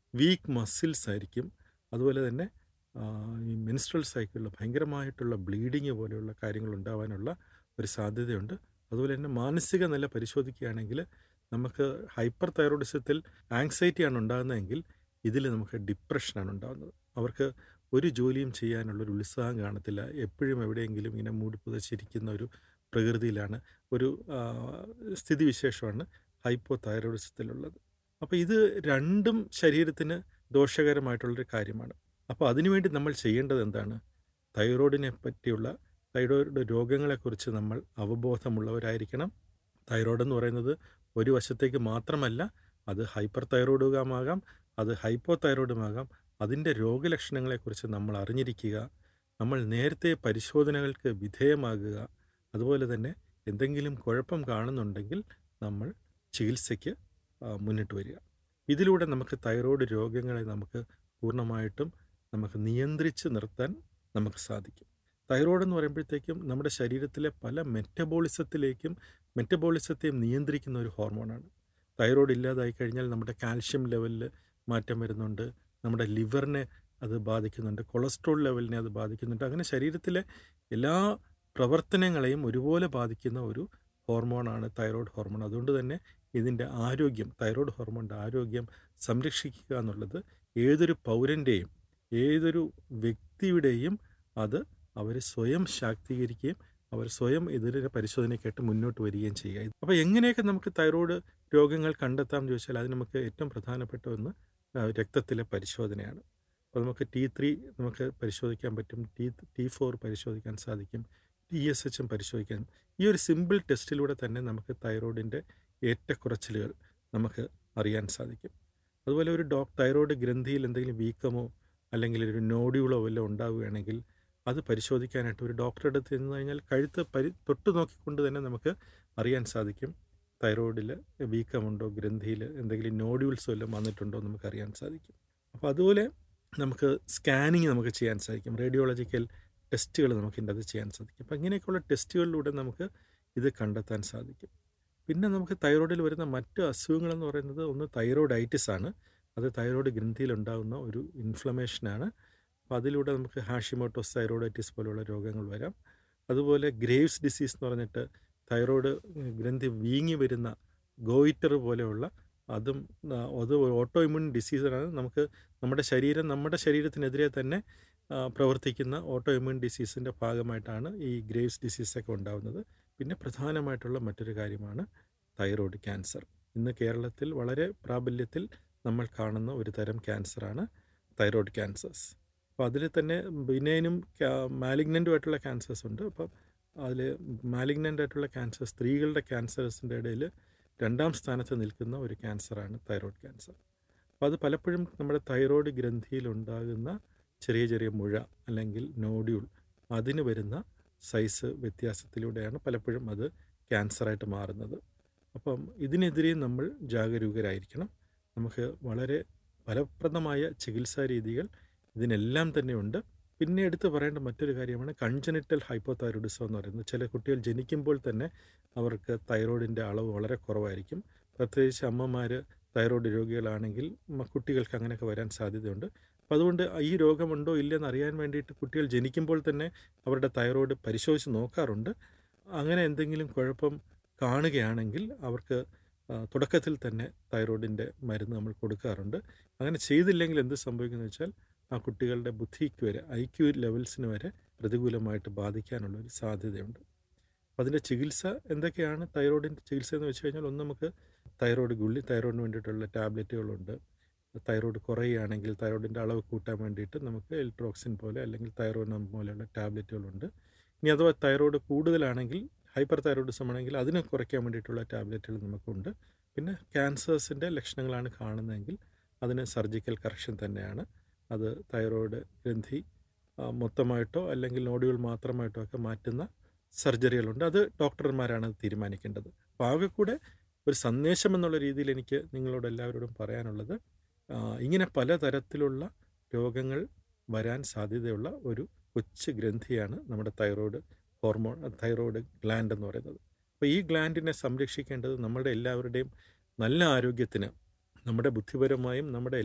week muscles ആയിരിക്കും അതുപോലെ തന്നെ ആ, ഈ മെൻസ്ട്രൽ സൈക്കിളിൽ ഭയങ്കരമായിട്ടുള്ള ബ്ലീഡിങ് പോലെയുള്ള കാര്യങ്ങൾ ഉണ്ടാവാനുള്ള ഒരു സാധ്യതയുണ്ട് അതുപോലെ തന്നെ മാനസിക നില പരിശോധിക്കുകയാണെങ്കിൽ നമുക്ക് ഹൈപ്പർ തൈറോയിഡിസത്തിൽ ആങ്സൈറ്റിയാണ് ഉണ്ടാകുന്നതെങ്കിൽ ഇതിൽ നമുക്ക് ഡിപ്രഷനാണ് ഉണ്ടാകുന്നത് അവർക്ക് ഒരു ജോലിയും ചെയ്യാനുള്ളൊരു ഉത്സാഹം കാണത്തില്ല എപ്പോഴും എവിടെയെങ്കിലും ഇങ്ങനെ മൂടി പുതച്ചിരിക്കുന്ന ഒരു പ്രകൃതിയിലാണ് ഒരു ആ, സ്ഥിതിവിശേഷമാണ് ഹൈപ്പോ തൈറോയിഡിസത്തിലുള്ളത് അപ്പോൾ ഇത് രണ്ടും ശരീരത്തിന് ദോഷകരമായിട്ടുള്ളൊരു കാര്യമാണ് അപ്പോൾ അതിനുവേണ്ടി നമ്മൾ ചെയ്യേണ്ടത് എന്താണ് തൈറോയിഡിനെ പറ്റിയുള്ള തൈറോയിഡ് രോഗങ്ങളെക്കുറിച്ച് നമ്മൾ അവബോധമുള്ളവരായിരിക്കണം തൈറോയ്ഡ് എന്ന് പറയുന്നത് ഒരു വശത്തേക്ക് മാത്രമല്ല അത് ഹൈപ്പർ തൈറോയിഡുമാകാം അത് ഹൈപ്പോ തൈറോയിഡുമാകാം അതിൻ്റെ രോഗലക്ഷണങ്ങളെക്കുറിച്ച് നമ്മൾ അറിഞ്ഞിരിക്കുക നമ്മൾ നേരത്തെ പരിശോധനകൾക്ക് വിധേയമാകുക അതുപോലെ തന്നെ എന്തെങ്കിലും കുഴപ്പം കാണുന്നുണ്ടെങ്കിൽ നമ്മൾ ചികിത്സയ്ക്ക് ആ, മുന്നിട്ട് വരിക ഇതിലൂടെ നമുക്ക് തൈറോയ്ഡ് രോഗങ്ങളെ നമുക്ക് പൂർണ്ണമായിട്ടും നമുക്ക് നിയന്ത്രിച്ച് നിർത്താൻ നമുക്ക് സാധിക്കും തൈറോയ്ഡ് എന്ന് പറയുമ്പോഴത്തേക്കും നമ്മുടെ ശരീരത്തിലെ പല മെറ്റബോളിസത്തിലേക്കും മെറ്റബോളിസത്തെയും നിയന്ത്രിക്കുന്ന ഒരു ഹോർമോണാണ് തൈറോയ്ഡ് ഇല്ലാതായി കഴിഞ്ഞാൽ നമ്മുടെ കാൽഷ്യം ലെവലിൽ മാറ്റം വരുന്നുണ്ട് നമ്മുടെ ലിവറിനെ അത് ബാധിക്കുന്നുണ്ട് കൊളസ്ട്രോൾ ലെവലിനെ അത് ബാധിക്കുന്നുണ്ട് അങ്ങനെ ശരീരത്തിലെ എല്ലാ പ്രവർത്തനങ്ങളെയും ഒരുപോലെ ബാധിക്കുന്ന ഒരു ഹോർമോണാണ് തൈറോയ്ഡ് ഹോർമോൺ അതുകൊണ്ട് തന്നെ ഇതിൻ്റെ ആരോഗ്യം തൈറോയ്ഡ് ഹോർമോണിൻ്റെ ആരോഗ്യം സംരക്ഷിക്കുക എന്നുള്ളത് ഏതൊരു പൗരൻ്റെയും ഏതൊരു വ്യക്തിയുടെയും അത് അവർ സ്വയം ശാക്തീകരിക്കുകയും അവർ സ്വയം ഇതിൻ്റെ പരിശോധനയ്ക്കായിട്ട് മുന്നോട്ട് വരികയും ചെയ്യുക അപ്പോൾ എങ്ങനെയൊക്കെ നമുക്ക് തൈറോയ്ഡ് രോഗങ്ങൾ കണ്ടെത്താം എന്ന് ചോദിച്ചാൽ അത് നമുക്ക് ഏറ്റവും പ്രധാനപ്പെട്ട ഒന്ന് ആ, രക്തത്തിലെ പരിശോധനയാണ് അപ്പോൾ നമുക്ക് ടി ത്രീ നമുക്ക് പരിശോധിക്കാൻ പറ്റും ടി ടി ഫോർ പരിശോധിക്കാൻ സാധിക്കും ടി എസ് എച്ചും പരിശോധിക്കാൻ ഈ ഒരു സിമ്പിൾ ടെസ്റ്റിലൂടെ തന്നെ നമുക്ക് തൈറോയിഡിൻ്റെ ഏറ്റക്കുറച്ചിലുകൾ നമുക്ക് അറിയാൻ സാധിക്കും അതുപോലെ ഒരു ഡോക് തൈറോയ്ഡ് ഗ്രന്ഥിയിൽ എന്തെങ്കിലും വീക്കമോ അല്ലെങ്കിൽ ഒരു നോഡ്യൂളോ വല്ലതും ഉണ്ടാവുകയാണെങ്കിൽ അത് പരിശോധിക്കാനായിട്ട് ഒരു ഡോക്ടറുടെ അടുത്ത് ചെന്ന് കഴിഞ്ഞാൽ കഴുത്ത് പരി തൊട്ട് നോക്കിക്കൊണ്ട് തന്നെ നമുക്ക് അറിയാൻ സാധിക്കും തൈറോയിഡിൽ വീക്കമുണ്ടോ ഗ്രന്ഥിയിൽ എന്തെങ്കിലും നോഡ്യൂൾസ് വല്ലതും വന്നിട്ടുണ്ടോ എന്ന് നമുക്ക് അറിയാൻ സാധിക്കും അപ്പോൾ അതുപോലെ നമുക്ക് സ്കാനിങ് നമുക്ക് ചെയ്യാൻ സാധിക്കും റേഡിയോളജിക്കൽ ടെസ്റ്റുകൾ നമുക്ക് ഇതിൻ്റെ അത് ചെയ്യാൻ സാധിക്കും അപ്പോൾ ഇങ്ങനെയൊക്കെയുള്ള ടെസ്റ്റുകളിലൂടെ നമുക്ക് ഇത് കണ്ടെത്താൻ സാധിക്കും പിന്നെ നമുക്ക് തൈറോയിഡിൽ വരുന്ന മറ്റ് അസുഖങ്ങളെന്ന് പറയുന്നത് ഒന്ന് തൈറോയിഡൈറ്റിസ് ആണ് അത് തൈറോയ്ഡ് ഗ്രന്ഥിയിൽ ഉണ്ടാകുന്ന ഒരു ഇൻഫ്ലമേഷനാണ് അപ്പോൾ അതിലൂടെ നമുക്ക് ഹാഷിമോട്ടോസ് തൈറോയിഡൈറ്റിസ് പോലുള്ള രോഗങ്ങൾ വരാം അതുപോലെ ഗ്രേവ്സ് ഡിസീസ് എന്ന് പറഞ്ഞിട്ട് തൈറോയ്ഡ് ഗ്രന്ഥി വീങ്ങി വരുന്ന ഗോയിറ്റർ പോലെയുള്ള അതും ആ, അത് ഓട്ടോ ഇമ്യൂൺ ഡിസീസാണ് നമുക്ക് നമ്മുടെ ശരീരം നമ്മുടെ ശരീരത്തിനെതിരെ തന്നെ ആ, പ്രവർത്തിക്കുന്ന ഓട്ടോ ഇമ്യൂൺ ഡിസീസിൻ്റെ ഭാഗമായിട്ടാണ് ഈ ഗ്രേവ്സ് ഡിസീസൊക്കെ ഉണ്ടാകുന്നത് പിന്നെ പ്രധാനമായിട്ടുള്ള മറ്റൊരു കാര്യമാണ് തൈറോയ്ഡ് ക്യാൻസർ ഇന്ന് കേരളത്തിൽ വളരെ പ്രാബല്യത്തിൽ നമ്മൾ കാണുന്ന ഒരു തരം ക്യാൻസറാണ് തൈറോയ്ഡ് ക്യാൻസേഴ്സ് അപ്പോൾ അതിൽ തന്നെ ബിനൈനും മാലിഗ്നൻ്റും ആയിട്ടുള്ള ക്യാൻസേഴ്സ് ഉണ്ട് അപ്പം അതിൽ മാലിഗ്നൻ്റ് ആയിട്ടുള്ള ക്യാൻസർ സ്ത്രീകളുടെ ക്യാൻസേഴ്സിൻ്റെ ഇടയിൽ രണ്ടാം സ്ഥാനത്ത് നിൽക്കുന്ന ഒരു ക്യാൻസറാണ് തൈറോയ്ഡ് ക്യാൻസർ അപ്പോൾ അത് പലപ്പോഴും നമ്മുടെ തൈറോയ്ഡ് ഗ്രന്ഥിയിൽ ഉണ്ടാകുന്ന ചെറിയ ചെറിയ മുഴ അല്ലെങ്കിൽ നോഡ്യൂൾ അതിന് വരുന്ന സൈസ് വ്യത്യാസത്തിലൂടെയാണ് പലപ്പോഴും അത് ക്യാൻസറായിട്ട് മാറുന്നത് അപ്പം ഇതിനെതിരെ നമ്മൾ ജാഗരൂകരായിരിക്കണം നമുക്ക് വളരെ ഫലപ്രദമായ ചികിത്സാ രീതികൾ ഇതിനെല്ലാം തന്നെ ഉണ്ട് പിന്നെ എടുത്ത് പറയേണ്ട മറ്റൊരു കാര്യമാണ് കൺജനിറ്റൽ ഹൈപ്പോതൈറോയിഡിസം എന്ന് പറയുന്നത് ചില കുട്ടികൾ ജനിക്കുമ്പോൾ തന്നെ അവർക്ക് തൈറോയിഡിൻ്റെ അളവ് വളരെ കുറവായിരിക്കും പ്രത്യേകിച്ച് അമ്മമാർ തൈറോയ്ഡ് രോഗികളാണെങ്കിൽ മ- കുട്ടികൾക്ക് അങ്ങനെയൊക്കെ വരാൻ സാധ്യതയുണ്ട് അപ്പോൾ അതുകൊണ്ട് ഈ രോഗമുണ്ടോ ഇല്ലെന്ന് അറിയാൻ വേണ്ടിയിട്ട് കുട്ടികൾ ജനിക്കുമ്പോൾ തന്നെ അവരുടെ തൈറോയ്ഡ് പരിശോധിച്ച് നോക്കാറുണ്ട് അങ്ങനെ എന്തെങ്കിലും കുഴപ്പം കാണുകയാണെങ്കിൽ അവർക്ക് ആ, തുടക്കത്തിൽ തന്നെ തൈറോയിഡിൻ്റെ മരുന്ന് നമ്മൾ കൊടുക്കാറുണ്ട് അങ്ങനെ ചെയ്തില്ലെങ്കിൽ എന്ത് സംഭവിക്കുന്നു വെച്ചാൽ ആ കുട്ടികളുടെ ബുദ്ധിക്ക് വരെ ഐ ക്യു ലെവൽസിന് വരെ പ്രതികൂലമായിട്ട് ബാധിക്കാനുള്ള ഒരു സാധ്യതയുണ്ട് അപ്പോൾ അതിൻ്റെ ചികിത്സ എന്തൊക്കെയാണ് തൈറോയിഡിൻ്റെ ചികിത്സ എന്ന് വെച്ച് കഴിഞ്ഞാൽ ഒന്ന് നമുക്ക് തൈറോയ്ഡ് ഗുളി തൈറോയിഡിന് വേണ്ടിയിട്ടുള്ള ടാബ്ലറ്റുകളുണ്ട് തൈറോയ്ഡ് കുറയുകയാണെങ്കിൽ തൈറോയിഡിൻ്റെ അളവ് കൂട്ടാൻ വേണ്ടിയിട്ട് നമുക്ക് എൽട്രോക്സിൻ പോലെ അല്ലെങ്കിൽ തൈറോയിനം പോലെയുള്ള ടാബ്ലറ്റുകളുണ്ട് ഇനി അഥവാ തൈറോയ്ഡ് കൂടുതലാണെങ്കിൽ ഹൈപ്പർ തൈറോയിഡിസം ആണെങ്കിൽ അതിനെ കുറയ്ക്കാൻ വേണ്ടിയിട്ടുള്ള ടാബ്ലറ്റുകൾ നമുക്കുണ്ട് പിന്നെ ക്യാൻസേഴ്സിൻ്റെ ലക്ഷണങ്ങളാണ് കാണുന്നതെങ്കിൽ അതിന് സർജിക്കൽ കറക്ഷൻ തന്നെയാണ് അത് തൈറോയ്ഡ് ഗ്രന്ഥി ആ, മൊത്തമായിട്ടോ അല്ലെങ്കിൽ നോഡുകൾ മാത്രമായിട്ടോ ഒക്കെ മാറ്റുന്ന സർജറികളുണ്ട് അത് ഡോക്ടർമാരാണ് അത് തീരുമാനിക്കേണ്ടത് അപ്പോൾ ആകെ കൂടെ ഒരു സന്ദേശം എന്നുള്ള രീതിയിൽ എനിക്ക് നിങ്ങളോട് എല്ലാവരോടും പറയാനുള്ളത് ആ, ഇങ്ങനെ പലതരത്തിലുള്ള രോഗങ്ങൾ വരാൻ സാധ്യതയുള്ള ഒരു കൊച്ചു ഗ്രന്ഥിയാണ് നമ്മുടെ തൈറോയ്ഡ് ഹോർമോൺ തൈറോയ്ഡ് ഗ്ലാൻഡ് എന്ന് പറയുന്നത് അപ്പോൾ ഈ ഗ്ലാൻഡിനെ സംരക്ഷിക്കേണ്ടത് നമ്മുടെ എല്ലാവരുടെയും നല്ല ആരോഗ്യത്തിന് നമ്മുടെ ബുദ്ധിപരമായും നമ്മുടെ